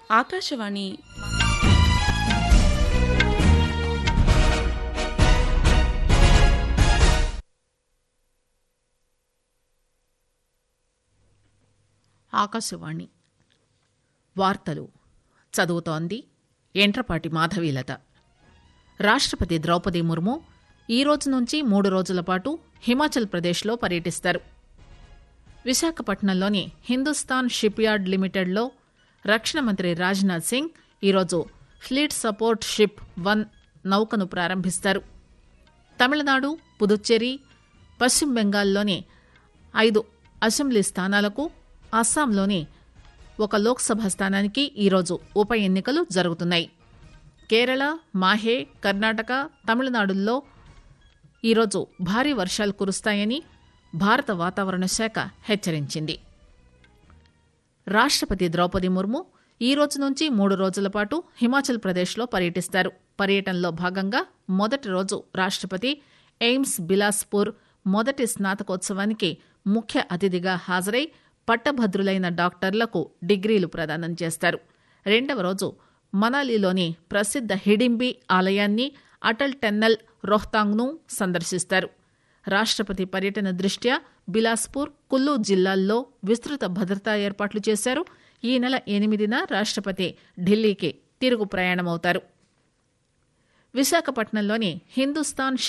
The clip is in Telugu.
ఆకాశవాణి ఆకాశవాణి వార్తలు చదువుతోంది ఎంట్రపాటి మాధవీలత రాష్ట్రపతి ద్రౌపది ముర్ము ఈ రోజు నుంచి మూడు రోజుల పాటు హిమాచల్ ప్రదేశ్లో పర్యటిస్తారు విశాఖపట్నంలోని హిందుస్థాన్ షిప్ యార్డ్ లిమిటెడ్లో రక్షణ మంత్రి రాజ్నాథ్ సింగ్ ఈరోజు ఫ్లీట్ సపోర్ట్ షిప్ వన్ నౌకను ప్రారంభిస్తారు తమిళనాడు పుదుచ్చేరి పశ్చిమ బెంగాల్లోని ఐదు అసెంబ్లీ స్థానాలకు అస్సాంలోని ఒక లోక్సభ స్థానానికి ఈరోజు ఉప ఎన్నికలు జరుగుతున్నాయి కేరళ మాహే కర్ణాటక తమిళనాడుల్లో ఈరోజు భారీ వర్షాలు కురుస్తాయని భారత వాతావరణ శాఖ హెచ్చరించింది రాష్ట్రపతి ద్రౌపది ముర్ము ఈ రోజు నుంచి మూడు రోజుల పాటు హిమాచల్ ప్రదేశ్లో పర్యటిస్తారు పర్యటనలో భాగంగా మొదటి రోజు రాష్ట్రపతి ఎయిమ్స్ బిలాస్పూర్ మొదటి స్నాతకోత్సవానికి ముఖ్య అతిథిగా హాజరై పట్టభద్రులైన డాక్టర్లకు డిగ్రీలు ప్రదానం చేస్తారు రెండవ రోజు మనాలిలోని ప్రసిద్ధ హిడింబి ఆలయాన్ని అటల్ టెన్నల్ రోహ్తాంగ్ను సందర్శిస్తారు రాష్ట్రపతి పర్యటన దృష్ట్యా బిలాస్పూర్ కుల్లు జిల్లాల్లో విస్తృత భద్రతా ఏర్పాట్లు చేశారు ఈ నెల ఎనిమిదిన రాష్ట్రపతి ఢిల్లీకి తిరుగు ప్రయాణమవుతారు విశాఖపట్నంలోని హిందుస్థాన్